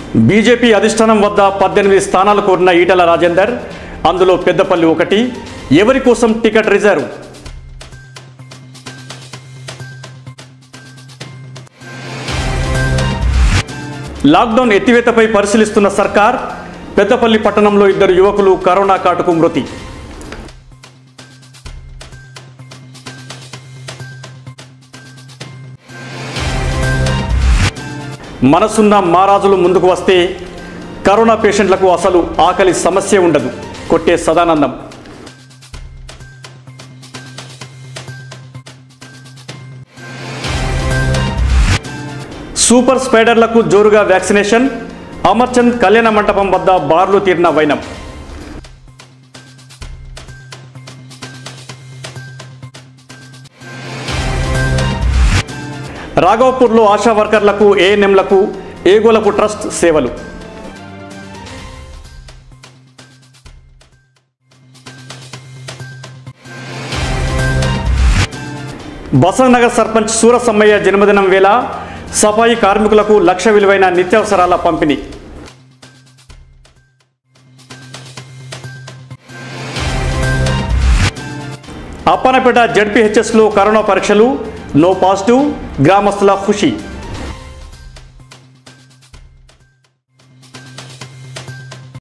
BJP అధిష్టానం వద్ద పద్దెనిమిది స్థానాలు కోరిన ఈటల రాజేందర్ అందులో పెద్దపల్లి ఒకటి ఎవరి కోసం టికెట్ రిజర్వ్ లాక్డౌన్ ఎత్తివేతపై పరిశీలిస్తున్న సర్కార్ పెద్దపల్లి పట్టణంలో ఇద్దరు యువకులు కరోనా కాటుకు మృతి మనసున్న మారాజులు ముందుకు వస్తే కరోనా పేషెంట్లకు అసలు ఆకలి సమస్య ఉండదు కొట్టే సదానందం సూపర్ స్పైడర్లకు జోరుగా వ్యాక్సినేషన్ అమర్చంద్ కళ్యాణ మంటపం వద్ద బార్లు తీరిన వైనం రాఘవపూర్లో ఆశా వర్కర్లకు ఏఎన్ఎంలకు ఏగోలకు ట్రస్ట్ సేవలు బసవనగర్ సర్పంచ్ సూరసమ్మయ్య జన్మదినం వేళ సఫాయి కార్మికులకు లక్ష విలువైన నిత్యావసరాల పంపిణీ అప్పనపేట జడ్పీహెచ్ఎస్లో కరోనా పరీక్షలు నో పాజిటివ్ గ్రామస్తుల ఖుషి